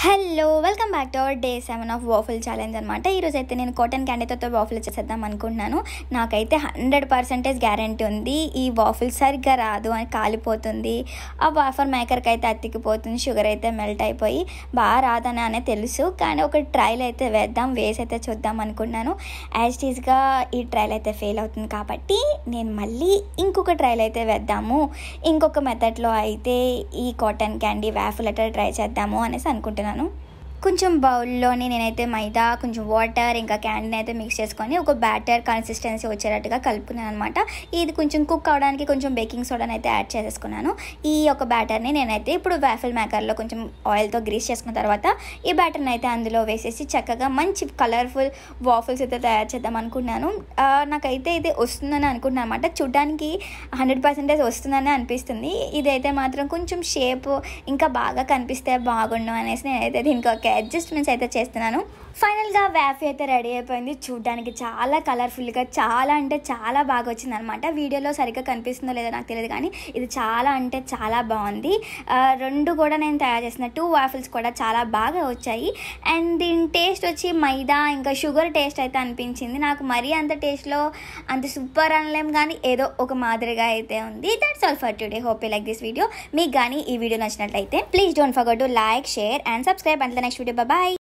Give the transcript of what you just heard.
hello welcome back to our day seven of waffle challenge అనమాట ఈరోజు అయితే నేను కాటన్ క్యాండీతో వాఫుల్ చేసేద్దాం అనుకుంటున్నాను నాకైతే హండ్రెడ్ పర్సెంటేజ్ గ్యారంటీ ఉంది ఈ వాఫుల్ సరిగ్గా రాదు అని కాలిపోతుంది ఆ వాఫర్ మేకర్కి అయితే అతికిపోతుంది షుగర్ అయితే మెల్ట్ అయిపోయి బాగా రాదని అనే తెలుసు కానీ ఒక ట్రైల్ అయితే వేద్దాం వేసి అయితే చూద్దాం అనుకున్నాను యాజ్ టీజ్గా ఈ ట్రైల్ అయితే ఫెయిల్ అవుతుంది కాబట్టి నేను మళ్ళీ ఇంకొక ట్రైల్ అయితే వేద్దాము ఇంకొక మెథడ్లో అయితే ఈ కాటన్ క్యాండీ వ్యాఫుల్ అయితే ట్రై చేద్దాము అనేసి అనుకుంటున్నాను కొంచెం బౌల్లోని నేనైతే మైదా కొంచెం వాటర్ ఇంకా క్యాండీని అయితే మిక్స్ చేసుకొని ఒక బ్యాటర్ కన్సిస్టెన్సీ వచ్చేటట్టుగా కలుపుకున్నాను అనమాట ఇది కొంచెం కుక్ అవడానికి కొంచెం బేకింగ్ సోడాని అయితే యాడ్ చేసేసుకున్నాను ఈ ఒక బ్యాటర్ని నేనైతే ఇప్పుడు వ్యాఫిల్ మేకర్లో కొంచెం ఆయిల్తో గ్రీస్ చేసుకున్న తర్వాత ఈ బ్యాటర్ని అయితే అందులో వేసేసి చక్కగా మంచి కలర్ఫుల్ వాఫిల్స్ అయితే తయారు చేద్దాం అనుకున్నాను ఆ, నాకైతే ఇది వస్తుందని అనుకుంటున్నాను అనమాట చూడ్డానికి హండ్రెడ్ పర్సెంటేజ్ వస్తుందని అనిపిస్తుంది ఇదైతే మాత్రం కొంచెం షేప్ ఇంకా బాగా కనిపిస్తే బాగుండు అనేసి నేనైతే దీనికి ఒక అడ్జస్ట్మెంట్స్ అయితే చేస్తున్నాను ఫైనల్గా వ్యాఫీ అయితే రెడీ అయిపోయింది చూడ్డానికి చాలా కలర్ఫుల్గా చాలా అంటే చాలా బాగా వచ్చింది అనమాట వీడియోలో సరిగ్గా కనిపిస్తుందో లేదో నాకు తెలియదు కానీ ఇది చాలా అంటే చాలా బాగుంది ఆ, రెండు కూడా నేను తయారు చేసిన టూ వాఫిల్స్ కూడా చాలా బాగా వచ్చాయి అండ్ దీని టేస్ట్ వచ్చి మైదా ఇంకా షుగర్ టేస్ట్ అయితే అనిపించింది నాకు మరీ అంత టేస్ట్లో అంత సూపర్ అనలేం కానీ ఏదో ఒక మాదిరిగా అయితే ఉంది that's all for today hope you like this video మీకు కానీ ఈ వీడియో నచ్చినట్లయితే please don't forget to like share and subscribe and next video bye